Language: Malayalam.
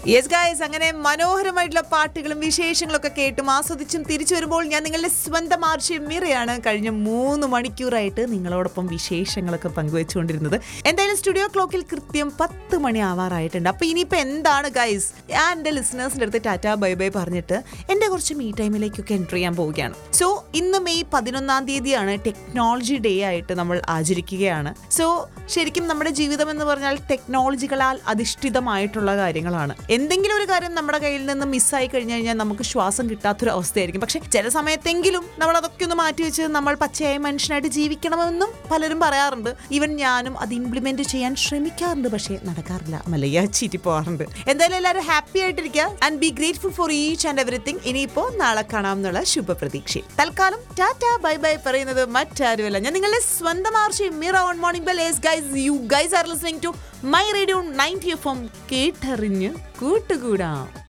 യെസ് ഗായ്സ് അങ്ങനെ മനോഹരമായിട്ടുള്ള പാട്ടുകളും വിശേഷങ്ങളും ഒക്കെ കേട്ടും ആസ്വദിച്ചും തിരിച്ചു വരുമ്പോൾ ഞാൻ നിങ്ങളുടെ സ്വന്തം ആർഷ്യം മീറയാണ് കഴിഞ്ഞ മൂന്ന് മണിക്കൂറായിട്ട് നിങ്ങളോടൊപ്പം വിശേഷങ്ങളൊക്കെ പങ്കുവെച്ചുകൊണ്ടിരുന്നത് എന്തായാലും സ്റ്റുഡിയോ ക്ലോക്കിൽ കൃത്യം പത്ത് മണി ആവാറായിട്ടുണ്ട് അപ്പൊ ഇനിയിപ്പോ എന്താണ് ഗൈസ് ഞാൻ എൻ്റെ ലിസണേഴ്സിൻ്റെ അടുത്ത് ടാറ്റ ബൈ ബൈ പറഞ്ഞിട്ട് എൻ്റെ കുറച്ച് മീ ടൈമിലേക്കൊക്കെ എൻ്റർ ചെയ്യാൻ പോവുകയാണ് സോ ഇന്ന് മെയ് പതിനൊന്നാം തീയതിയാണ് ടെക്നോളജി ഡേ ആയിട്ട് നമ്മൾ ആചരിക്കുകയാണ് സോ ശരിക്കും നമ്മുടെ ജീവിതം എന്ന് പറഞ്ഞാൽ ടെക്നോളജികളാൽ അധിഷ്ഠിതമായിട്ടുള്ള കാര്യങ്ങളാണ് എന്തെങ്കിലും ഒരു കാര്യം നമ്മുടെ കയ്യിൽ നിന്ന് മിസ്സായി കഴിഞ്ഞു കഴിഞ്ഞാൽ നമുക്ക് ശ്വാസം കിട്ടാത്തൊരു അവസ്ഥയായിരിക്കും പക്ഷെ ചില സമയത്തെങ്കിലും നമ്മൾ അതൊക്കെ ഒന്ന് മാറ്റി വെച്ച് നമ്മൾ പച്ചയായ മനുഷ്യനായിട്ട് ജീവിക്കണമെന്നും പലരും പറയാറുണ്ട് ഈവൻ ഞാനും അത് ഇംപ്ലിമെന്റ് ചെയ്യാൻ ശ്രമിക്കാറുണ്ട് പക്ഷേ നടക്കാറില്ല മലയ ചീറ്റി പോകാറുണ്ട് എന്തായാലും എല്ലാവരും ഹാപ്പി ആയിട്ടിരിക്കുക and be grateful for each and everything ഇനിയിപ്പോ നാളെ കാണാം എന്നുള്ള ശുഭപ്രതീക്ഷയിൽ തൽക്കാലം ടാറ്റ ബൈ ബൈ പറയുന്നത് മറ്റാരുമല്ല ഞാൻ നിങ്ങളുടെ സ്വന്തം Arshi Mira on morning bell guys you guys are listening to my radio ninety F M കേട്ടറിഞ്ഞ് കൂട്ടുകൂടാം